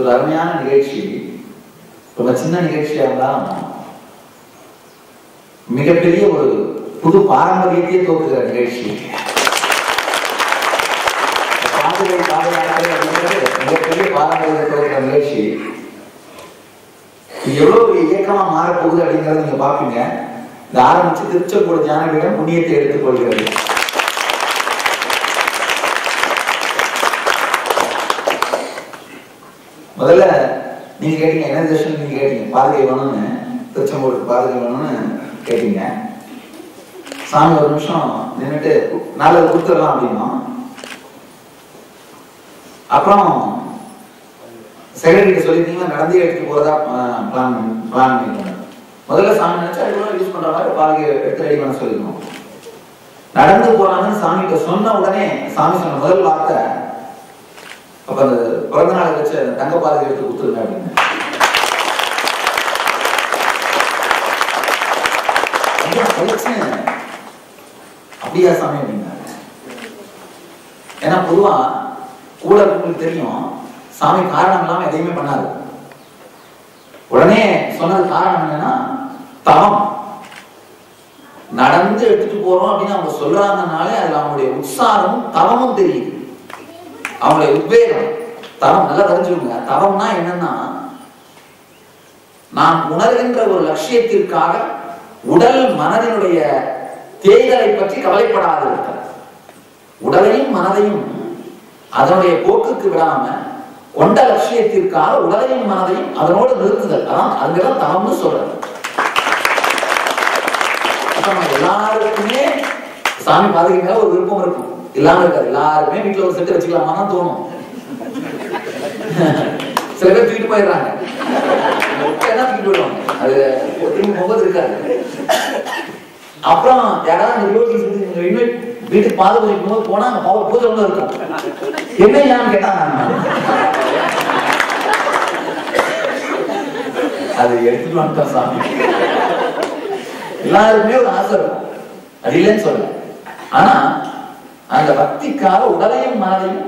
இது ஒரு அருமையான நிகழ்ச்சி ரொம்ப சின்ன நிகழ்ச்சியா இருந்தாலும் மிகப்பெரிய ஒரு புது பாரம்பரியத்தையே தோக்குகிற நிகழ்ச்சி பாதுகை பாதுகாப்பு அப்படிங்கிறது மிகப்பெரிய பாரம்பரியத்தை தோக்குகிற நிகழ்ச்சி இது எவ்வளவு ஒரு இயக்கமா மாறப்போகுது அப்படிங்கறத நீங்க பாப்பீங்க இந்த ஆரம்பிச்சு திருச்செங்கோடு ஜானகிடம் புண்ணியத்தை எடுத்துக் கொள்கிறது முதல்ல நீங்க கேட்டீங்க என்ன தர்ஷன் நீங்க கேட்டீங்க பாதுகை வேணும்னு திருச்செங்கோடு பாதுகை வேணும்னு கேட்டீங்க சாமி ஒரு நிமிஷம் நின்றுட்டு நாளை கொடுத்துடலாம் அப்படின்னா அப்புறம் செக்ரட்டரி சொல்லியிருந்தீங்கன்னா நடந்தே எடுத்து போறதா பிளான் பிளான் பண்ணிருக்காங்க முதல்ல சாமி நினைச்சா அது யூஸ் பண்ற மாதிரி பாதுகை எடுத்து ரெடி பண்ண சொல்லிருக்கோம் நடந்து போறாங்கன்னு சாமிகிட்ட சொன்ன உடனே சாமி சொன்ன முதல் வார்த்தை அப்ப அந்த பிறந்த நாள் வச்சு அந்த தங்க பாதுகை எடுத்து கொடுத்துருங்க அப்படின்னு ஐயா, பளிச்சுன்னு, அப்படியா சாமி அப்படின்னாரு ஏன்னா பொதுவா கூட இருக்கவங்களுக்கு தெரியும் சாமி காரணம் இல்லாம எதையுமே பண்ணாது உடனே சொன்னது காரணம் என்னன்னா தவம் நடந்து எடுத்துட்டு போறோம் அப்படின்னு அவங்க சொல்றாங்கனாலே அதுல அவங்களுடைய உற்சாகமும் தவமும் தெரியுது அவங்களுடைய உத்வேகம் தவம் நல்லா தெரிஞ்சுக்கோங்க தவம்னா என்னன்னா நாம் உணர்கின்ற ஒரு லட்சியத்திற்காக உடல் மனதினுடைய தேய்தலை பற்றி கவலைப்படாது இருக்கிறது உடலையும் மனதையும் அதனுடைய போக்குக்கு விடாம கொண்ட லட்சியத்திற்காக உடலையும் மனதையும் அதனோடு நிறுத்துதல் அதான் அங்கதான் தவம்னு சொல்றது அப்ப நம்ம எல்லாருக்குமே சாமி பாதுகை மேல ஒரு விருப்பம் இருக்கும் இல்லாம இருக்காது எல்லாருமே வீட்டுல ஒரு செட்டு வச்சுக்கலாமா தான் தோணும் சில பேர் தூக்கிட்டு போயிடுறாங்க என்ன தூக்கிட்டு போயிடுவாங்க அது திரும்பி முகத்து இருக்காது அப்புறம் யாராவது அந்த யோகி இன்வைட் வீட்டுக்கு பாத பூஜைக்கும் போது போனா அங்க பவர் பூஜை ஒண்ணு இருக்கும் என்ன ஏன்னு கேட்டாங்க அது எடுத்துட்டு வந்துட்டோம் சாமி எல்லாருக்குமே ஒரு ஆசை இருக்கும் அது இல்லைன்னு சொல்ல ஆனா அந்த பக்திக்காக உடலையும் மனதையும்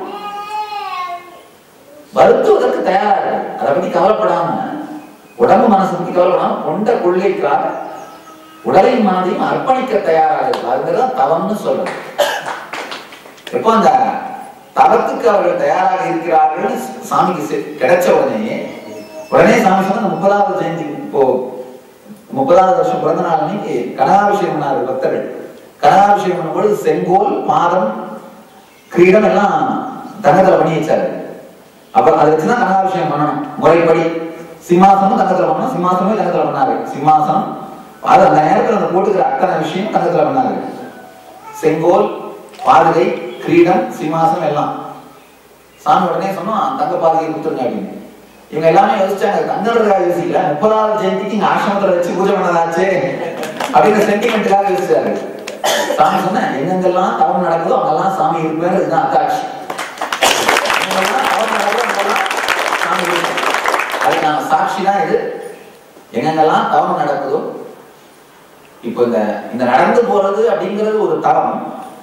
வருத்துவதற்கு தயாரா இருக்கு அதை பத்தி கவலைப்படாம உடம்பு மனசு பத்தி கவலைப்படாம கொண்ட கொள்கைக்காக உடலையும் மனதையும் அர்ப்பணிக்க தயாராக இருக்கு அதுதான் தவம்னு சொல்றது எப்போ அந்த தவத்துக்கு அவர்கள் தயாராக இருக்கிறார்கள் சாமிக்கு செ- கிடைச்ச உடனே உடனே சாமி சொன்ன முப்பதாவது ஜெயந்தி இப்போ முப்பதாவது வருஷம் பிறந்த நாள் அன்னைக்கு கனகாபிஷேகம் பண்ணாரு பக்தர்கள் கனகாபிஷேகம் பண்ணும்போது செங்கோல் பாதம் கிரீடம் எல்லாம் தங்கத்துல பண்ணி வச்சாரு அப்ப அதை வச்சுதான் கனகாபிஷேகம் பண்ணணும் முறைப்படி சிம்மாசனம் தங்கத்துல பண்ணணும் சிம்மாசனமே தங்கத்துல பண்ணாரு சிம்மாசனம் அது அந்த நேரத்துல அந்த போட்டுக்கிற அத்தனை விஷயம் தங்கத்துல பண்ணாரு செங்கோல் பாதுகை கிரீடம் சிம்மாசனம் எல்லாம் சாமி உடனே சொன்னோம் தங்க பாதுகை கொடுத்துருங்க அப்படின்னு இவங்க எல்லாமே யோசிச்சாங்க தங்கறதுக்காக யோசிக்கல முப்பதாவது ஜெயந்திக்கு இங்க ஆசிரமத்துல வச்சு பூஜை பண்ணதாச்சு அப்படின்னு சென்டிமெண்ட்டுக்காக யோசிச்சாரு சாமி சொன்ன எங்கெங்கெல்லாம் தவம் நடக்குதோ அங்கெல்லாம் சாமி இருப்பேன் இதுதான் அத்தாட்சி எங்கெங்கெல்லாம் தவம் நடக்குதோ அங்கெல்லாம் சாமி இருக்கும் அதுக்கு நாங்க சாட்சி தான் இது எங்கெங்கெல்லாம் தவம் நடக்குதோ இப்போ இந்த இந்த நடந்து போறது அப்படிங்கிறது ஒரு தவம்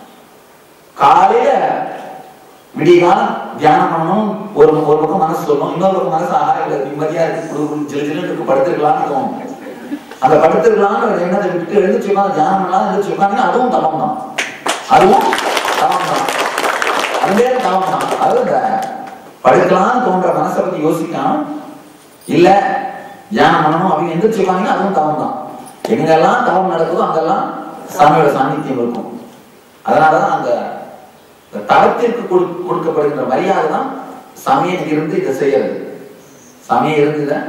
காலையில விடிய காலம் தியானம் பண்ணணும் ஒரு ஒரு பக்கம் மனசு சொல்லணும் இன்னொரு பக்கம் மனசு ஆஹா இல்ல நிம்மதியா இருக்கு குடு குடு ஜிலு ஜிலுன்னு இருக்கு படுத்துருக்கலாம்னு தோணும் அந்த படுத்துருக்கலாம்னு ஒரு எண்ணத்தை விட்டு எழுந்துச்சு உட்காந்து தியானம் பண்ணலாம் எழுந்துச்சு உட்காந்து அதுவும் தவம் தான் அதுவும் தவம் தான் அதுவே தவம் தான் அது இந்த படுக்கலாம்னு தோன்ற மனசை பத்தி யோசிக்காம இல்ல தியானம் பண்ணணும் அப்படின்னு எந்திரிச்சு உட்காந்தீங்கன்னா அதுவும் தவம் தான் எங்கெல்லாம் தவம் நடக்குதோ அங்கெல்லாம் சாமியோட சாநித்தியம் இருக்கும் அதனாலதான் அந்த இந்த தவத்திற்கு கொடு- கொடுக்கப்படுகின்ற மரியாதை தான் சாமியை இருந்து இதை செய்யறது சாமியை இருந்து இதை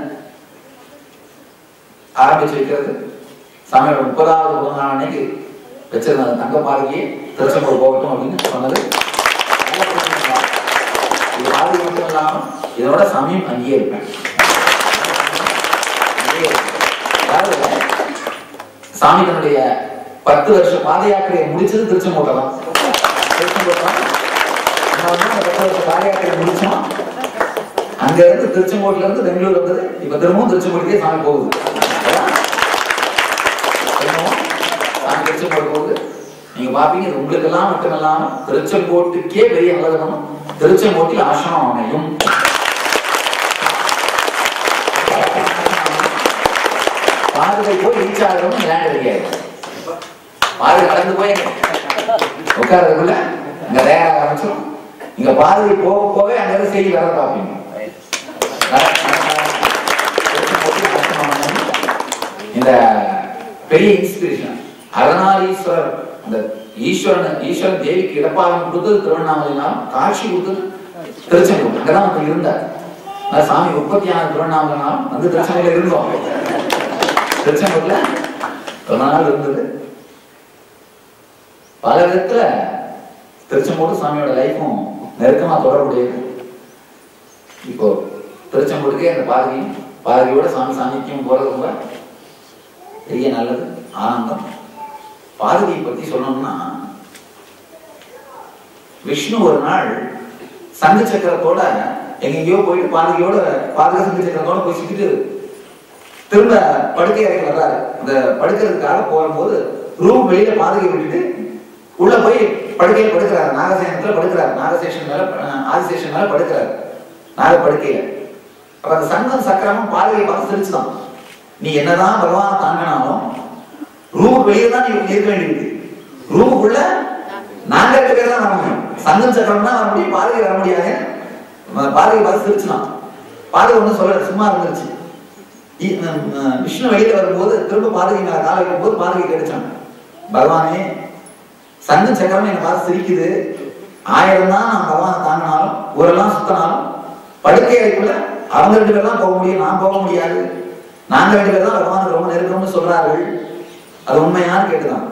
ஆரம்பிச்சு வைக்கிறது சாமியோட முப்பதாவது பிறந்த நாள் அன்னைக்கு வச்சிருந்த அந்த தங்க பாதகியை திருச்செங்கோடு போகட்டும் அப்படின்னு சொன்னது இது பாதகை மட்டும் இல்லாம இதோட சாமியும் அங்கேயே இருப்பேன் அங்கேயே இருப்பேன். அதாவது சாமி தன்னுடைய பத்து வருஷம் பாத யாத்திரையை முடிச்சது திருச்செங்கோட்டை தான் திருச்செங்கோட்டை தான். நம்ம வந்து அந்த பத்து வருஷம் பாத யாத்திரையை முடிச்சோம் அங்க இருந்து திருச்செங்கோட்டுல இருந்து பெங்களூர் வந்தது இப்ப திரும்பவும் திருச்செங்கோட்டுக்கே சாமி போகுது அதான் திரும்பவும் சாமி திருச்செங்கோடு போகுது நீங்க பாப்பீங்க இது உங்களுக்கு எல்லாம் மட்டும் இல்லாம திருச்செங்கோட்டுக்கே பெரிய நல்லது பண்ணும் திருச்செங்கோட்டில் ஆசிரமம் அமையும் பாதுகை போய் ரீச் ஆகணும் லேண்ட் ரெடியாயிடும் பாதுகை கடந்து போய் உட்கார்றதுக்குள்ள இங்க தயாராக ஆரம்பிச்சிடும் இங்க பாதுகை போக போக அங்க இருந்து செய்தி வேலை பார்ப்பீங்க நட- நட- இந்த பெரிய இன்ஸ்பிரேஷன் அரணாரீஸ்வரர் அந்த ஈஸ்வரன் ஈஸ்வரன் தேவிக்கு இடப்பாகம் கொடுத்தது திருவண்ணாமலைனாலும் காட்சி கொடுத்தது திருச்செங்கோடு அங்கதான் அவர் இருந்தார் நான் சாமி உற்பத்தியான திருவண்ணாமலைனாலும் வந்து திருச்செங்கோடுல இருந்தோம் திருச்செங்கோட்டுல ரொம்ப நாள் இருந்தது பல விதத்துல திருச்செங்கோடு சாமியோட லைஃப்பும் நெருக்கமா தொடர்புடையது இப்போ திருச்செங்கோடுக்கே அந்த பாதகி பாதகியோட சாமி சாமிக்கும் போறது ரொம்ப பெரிய நல்லது ஆனந்தம் பாதகியை பத்தி சொல்லணும்னா விஷ்ணு ஒரு நாள் சங்கு சக்கரத்தோட எங்கெங்கயோ போயிட்டு பாதகியோட பாதக சங்கு சக்கரத்தோட போய் சுத்திட்டு திரும்ப படுக்கை அறைக்கு வர்றாரு அந்த படுக்கிறதுக்காக போகும்போது ரூம் வெளியில பாதகை விட்டுட்டு உள்ள போய் படுக்கையில படுக்கிறாரு நாகசேனத்துல படுக்கிறாரு நாகசேஷன் மேல அஹ், ஆதிசேஷன் மேல படுக்கிறாரு நாக படுக்கையில அப்ப அந்த சங்கம் சக்கரமும் பாதகை பார்த்து சிரிச்சுதான் நீ என்னதான் பகவான் தாங்கினாலும் ரூமுக்கு வெளியே தான் நீ இருக்க வேண்டியிருக்கு ரூமுக்குள்ள நாங்க ரெண்டு பேர் தான் வர முடியும் சங்கம் சக்கரம் தான் வர முடியும் பாதகை வர முடியாது ம- பாதகை பார்த்து சிரிச்சுதான் பாதகை ஒண்ணும் சொல்லல சும்மா இருந்துருச்சு இ- நம், அஹ், விஷ்ணு வெளியில வரும்போது திரும்ப பாதகை மேல கால வைக்கும்போது பாதகை கிடைச்சாங்க பகவானே சங்கம் சக்கரம் என்னை பார்த்து சிரிக்குது ஆயிரம் தான் நான் பகவானை தாங்கினாலும் ஊரெல்லாம் சுத்தினாலும் படுக்கை அறைக்குள்ள அவங்க ரெண்டு பேர் தான் போக முடியும் நான் போக முடியாது நாங்க ரெண்டு பேர் தான் பகவானுக்கு ரொம்ப நெருக்கம்னு சொல்றார்கள் அது உண்மையான்னு கேட்டுதான்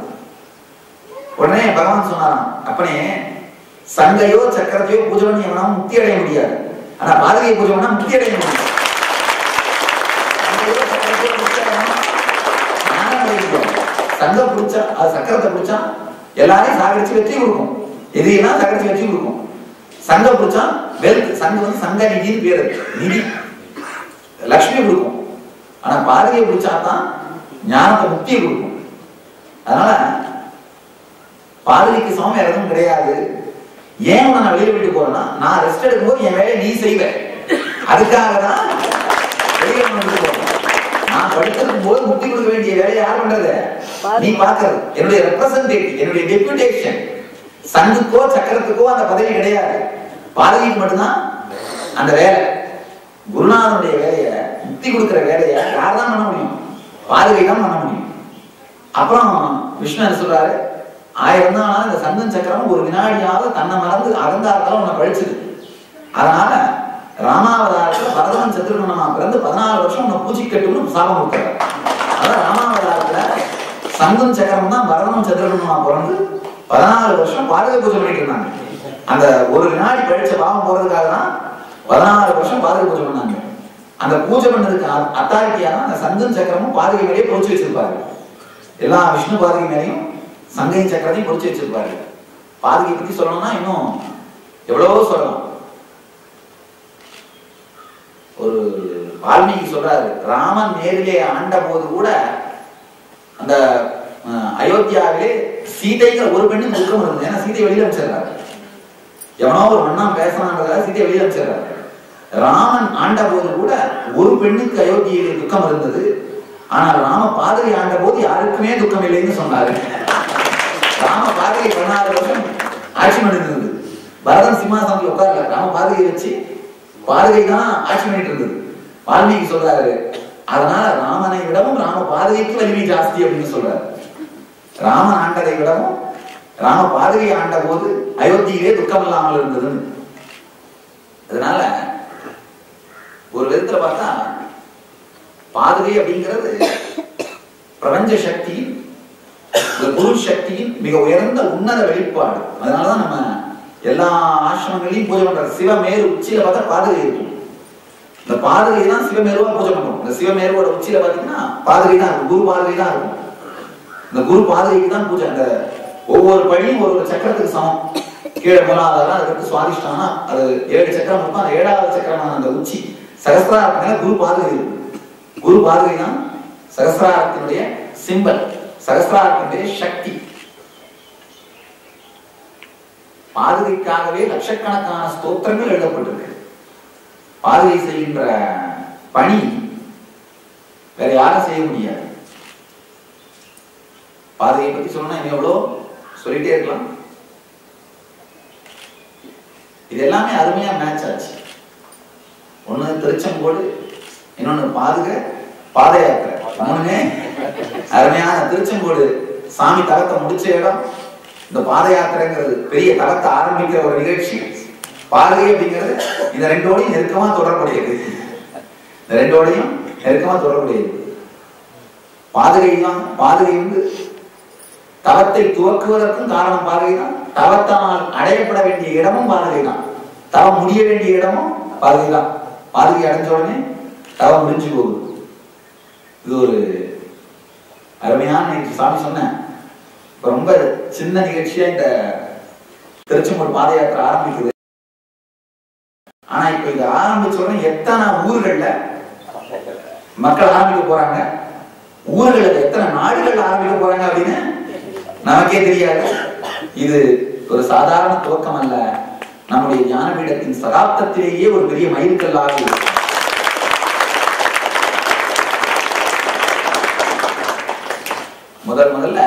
உடனே பகவான் சொன்னாராம் அப்பனே சங்கையோ சக்கரத்தையோ பூஜை பண்ணி எவனாலும் முக்தி அடைய முடியாது ஆனா பாதகையை பூஜை பண்ணா முக்தி அடைய முடியும் சங்கையோ சக்கரத்தையோ முக்தி அடையணும். ஞானம் அடையணும். சங்கம் பிடிச்சா அது சக்கரத்தை பிடிச்சா எல்லாரையும் சாகடிச்சு வெற்றி கொடுக்கும் எதையும்னா சாகடிச்சு வெற்றி கொடுக்கும் சங்கம் பிடிச்சா வெல்த் சங்கம் வந்து சங்க நிதின்னு பேரு நிதி லக்ஷ்மி கொடுக்கும் ஆனா பாதகையை பிடிச்சா தான் ஞானத்தை முக்தியை கொடுக்கும் அதனால பாதகைக்கு சுவாமி எதுவும் கிடையாது ஏன் உன்னை நான் வெளியே விட்டு போறேன்னா நான் ரெஸ்ட் எடுக்கும்போது என் வேலையை நீ செய்வ அதுக்காக தான் வெளியே உன்னை விட்டு போறேன் நான் படுத்திருக்கும் போது முக்தி கொடுக்க வேண்டிய வேலையை யார் பண்றது நீ பாக்குறது என்னுடைய ரெப்ரசன்டேட்டிவ் என்னுடைய டெபுடேஷன் சங்குக்கோ சக்கரத்துக்கோ அந்த பதவி கிடையாது பாதகிக்கு மட்டும்தான் அந்த வேலை குருநாதனுடைய வேலையை முக்தி கொடுக்கிற வேலையை யார் தான் பண்ண முடியும் பாதகை தான் பண்ண முடியும் அப்புறம் விஷ்ணு என்ன சொல்றாரு ஆயிரம் தான் ஆனாலும் இந்த சந்தன் சக்கரம் ஒரு வினாடியாவது தன்னை மறந்து அகங்காரத்தால உன்னை பழிச்சுது அதனால ராமாவதாரத்துல பரதவன் சத்ருகணமா பிறந்து பதினாலு வருஷம் உன்னை பூஜிக்கட்டும்னு சாபம் கொடுத்தாரு அதான் ராமாவதாரத்துல சங்கம் சக்கரம் தான் பரதவன் சத்ருகணமா பிறந்து பதினாலு வருஷம் பாரத பூஜை பண்ணிட்டு இருந்தாங்க அந்த ஒரு வினாடி பழிச்ச பாவம் போறதுக்காக தான் பதினாலு வருஷம் பாதக பூஜை பண்ணாங்க அந்த பூஜை பண்ணதுக்கு அத்தாரிட்டியா தான் அந்த சங்கம் சக்கரமும் பாதகை மேலேயே பொறிச்சு வச்சிருப்பாரு எல்லா விஷ்ணு பாதகை மேலேயும் சங்கையும் சக்கரத்தையும் பொறிச்சு வச்சிருப்பாரு பாதகை பத்தி சொல்லணும்னா இன்னும் எவ்வளவோ சொல்லலாம் ஒரு வால்மீகி சொல்றாரு ராமன் நேரிலே ஆண்ட போது கூட அந்த அஹ், அயோத்தியாவிலே சீதைங்கிற ஒரு பெண்ணு துக்கம் இருந்தது ஏன்னா சீதை வெளியில அமைச்சிடுறாரு எவனோ ஒரு மண்ணா பேசலான்றதால சீதை வெளியில அமைச்சிடுறாரு ராமன் ஆண்ட போது கூட ஒரு பெண்ணுக்கு அயோத்தியிலே துக்கம் இருந்தது ஆனால் ராம பாதகை ஆண்ட போது யாருக்குமே துக்கம் இல்லைன்னு சொன்னாரு ராம பாதகை பதினாறு வருஷம் ஆட்சி பண்ணிட்டு பரதன் சிம்மாசனத்தில் உட்கார்ல ராம பாதகை வச்சு பாதகை தான் ஆட்சி பண்ணிட்டு இருந்தது வால்மீகி சொல்றாரு அதனால ராமனை விடவும் ராம பாதகைக்கு வலிமை ஜாஸ்தி அப்படின்னு சொல்றாரு ராமன் ஆண்டதை விடவும் ராம பாதகை ஆண்ட போது அயோத்தியிலே துக்கம் இல்லாமல் இருந்ததுன்னு அதனால ஒரு விதத்துல பார்த்தா பாதுகை அப்படிங்கிறது பிரபஞ்ச சக்தியின் இந்த குரு சக்தியின் மிக உயர்ந்த உன்னத வெளிப்பாடு அதனாலதான் நம்ம எல்லா ஆசிரமங்களையும் பூஜை பண்றது சிவமேரு உச்சியில பார்த்தா பாதுகை இருக்கும் இந்த பாதுகை தான் சிவமேருவா பூஜை பண்றோம் இந்த சிவமேருவோட உச்சியில பாத்தீங்கன்னா பாதுகை தான் இருக்கும் குரு பாதுகை தான் இருக்கும் இந்த குரு பாதுகைக்கு தான் பூஜை அந்த ஒவ்வொரு படியும் ஒரு ஒரு சக்கரத்துக்கு சமம் கீழே மூலாதாரம் அதுக்கு சுவாதிஷ்டானா அது ஏழு சக்கரம் மொத்தம் அந்த ஏழாவது சக்கரமான அந்த உச்சி சகசிராரத்தினால குரு பாதுகை இருக்கும் குரு பாதுகை தான் சகசிராரத்தினுடைய சிம்பல் சகசிராரத்தினுடைய சக்தி பாதுகைக்காகவே லட்சக்கணக்கான ஸ்தோத்திரங்கள் எழுதப்பட்டிருக்கு பாதுகை செய்கின்ற பணி வேற யாரும் செய்ய முடியாது பாதையை பத்தி சொன்னா இன்னும் எவ்வளோ சொல்லிட்டே இருக்கலாம் இது எல்லாமே அருமையா மேட்ச் ஆச்சு ஒண்ணு திருச்செங்கோடு இன்னொன்னு பாதுக பாத யாத்திரை மூணுமே அருமையான திருச்செங்கோடு சாமி தலத்தை முடிச்ச இடம் இந்த பாத யாத்திரைங்கிறது பெரிய தலத்தை ஆரம்பிக்கிற ஒரு நிகழ்ச்சி பாதுகை அப்படிங்கிறது இந்த ரெண்டோடையும் நெருக்கமா தொடர்புடையது இந்த ரெண்டோடையும் நெருக்கமா தொடர்புடையது பாதுகை தான் பாதுகை வந்து தவத்தை துவக்குவதற்கும் காரணம் பாதுகை தான் தவத்தால் அடையப்பட வேண்டிய இடமும் பாதுகை தான் தவம் முடிய வேண்டிய இடமும் பாதுகை தான் பாதுகை அடைஞ்ச உடனே தவம் முடிஞ்சு போகுது இது ஒரு அருமையான நேற்று சாமி சொன்னேன் இப்ப ரொம்ப சின்ன நிகழ்ச்சியா இந்த திருச்செங்கோடு பாத யாத்திரை ஆரம்பிக்குது ஆனா இப்ப இது ஆரம்பிச்ச உடனே எத்தனை ஊர்கள்ல மக்கள் ஆரம்பிக்க போறாங்க ஊர்களுக்கு எத்தனை நாடுகள் ஆரம்பிக்க போறாங்க அப்படின்னு நமக்கே தெரியாது இது ஒரு சாதாரண துவக்கம் அல்ல நம்முடைய ஞானபீடத்தின் சகாப்தத்திலேயே ஒரு பெரிய மைல்கல்லாக இருக்கு முதல் முதல்ல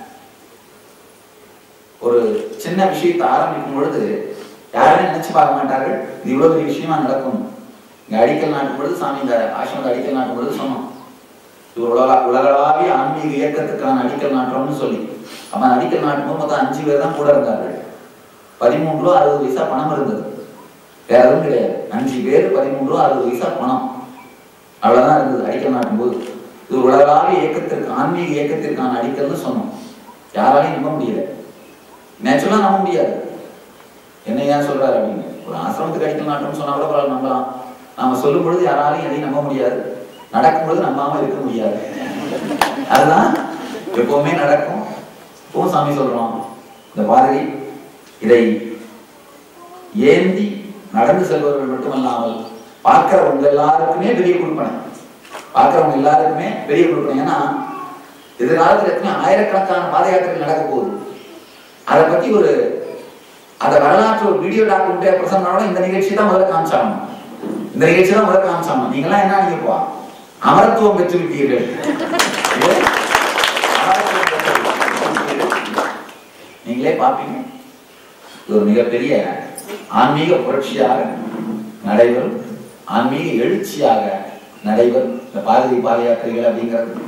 ஒரு சின்ன விஷயத்தை ஆரம்பிக்கும் பொழுது யாருமே நினைச்சு பார்க்க மாட்டார்கள் இது இவ்வளவு பெரிய விஷயமா நடக்கும் இங்க அடிக்கல் நாட்டும் பொழுது சாமி இந்த ஆசிரமத்தை அடிக்கல் நாட்டும் பொழுது சொன்னோம் இது ஒரு உலக உலகளாவிய ஆன்மீக இயக்கத்துக்கான அடிக்கல் நாட்டுறோம்னு சொல்லி அவன் அடிக்கல் நாட்டும் போது மொத்தம் அஞ்சு பேர் தான் கூட இருந்தார்கள் பதிமூணு ரூபா அறுபது பைசா பணம் இருந்தது வேற எதுவும் கிடையாது அஞ்சு பேர் பதிமூணு ரூபா அறுபது பைசா பணம் அவ்வளவுதான் இருந்தது அடிக்கல் நாட்டும் போது இது உலகளாவிய இயக்கத்திற்கு ஆன்மீக இயக்கத்திற்கான அடிக்கல்னு சொன்னோம் யாராலையும் நம்ப முடியல நேச்சுரலா நம்ப முடியாது என்ன ஏன் சொல்றாரு அப்படின்னு ஒரு ஆசிரமத்துக்கு அடிக்கல் நாட்டம்னு சொன்னா கூட பரவாயில்ல நம்பலாம் நாம சொல்லும் பொழுது யாராலையும் எதையும் நம்ப முடியாது நடக்கும் பொழுது நம்பாம இருக்க முடியாது அதுதான் எப்பவுமே நடக்கும் இப்பவும் சாமி சொல்றோம் இந்த பாதகை இதை ஏந்தி நடந்து செல்பவர்கள் மட்டுமல்லாமல் பார்க்கிறவங்க எல்லாருக்குமே பெரிய கொடுப்பனை பார்க்கிறவங்க எல்லாருக்குமே பெரிய கொடுப்பனை ஏன்னா எதிர்காலத்தில் எத்தனை ஆயிரக்கணக்கான பாத யாத்திரைகள் நடக்க போகுது அதை பத்தி ஒரு அந்த வரலாற்று ஒரு வீடியோ டாக்குமெண்ட்டே பிரசன்னாலும் இந்த நிகழ்ச்சி தான் முதல்ல காமிச்சாங்க இந்த நிகழ்ச்சி தான் முதல்ல காமிச்சாங்க நீங்களாம் என்ன நினைப்பா அமரத்துவம் பெற்று விட்டீர்கள் இது அமரத்துவம் பெற்று விட்டீர்கள். நீங்களே பார்ப்பீங்க இது ஒரு மிகப்பெரிய ஆன்மீக புரட்சியாக நடைபெறும் ஆன்மீக எழுச்சியாக நடைபெறும் இந்த பாரதி பாத யாத்திரைகள் அப்படிங்கிறது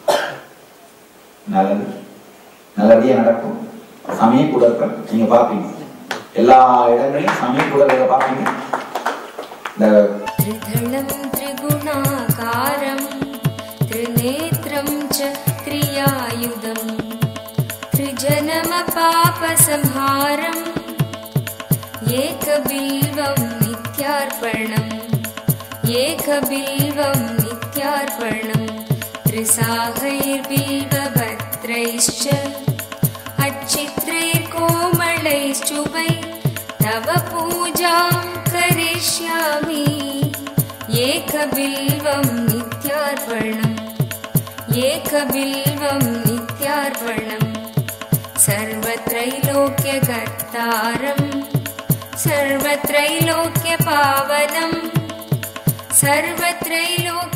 நல்லது நல்லபடியா நடக்கும் சமய கூடர்கள் நீங்க பார்ப்பீங்க எல்லா இடங்களையும் சமய கூடர்களை பார்ப்பீங்க இந்த त्रिधलं त्रिगुणाकारं त्रिनेत्रं च त्रियायुधम् त्रिजनमपापसंहारम् एकबिल्वं नित्यार्पणम् एकबिल्वं नित्यार्पणम् त्रिसाहैर्बिल्वभद्रैश्च अच्छित्रैर्कोमलैश्चुभै तव पूजां करिष्यामि एकबिल्वं नित्यार्पणम् एकबिल्वं नित्यार्पणम् सर्वत्रैलोक्यकर्तारम् सर्वत्रैलोक्यपावनम् सर्वत्रैलोक्य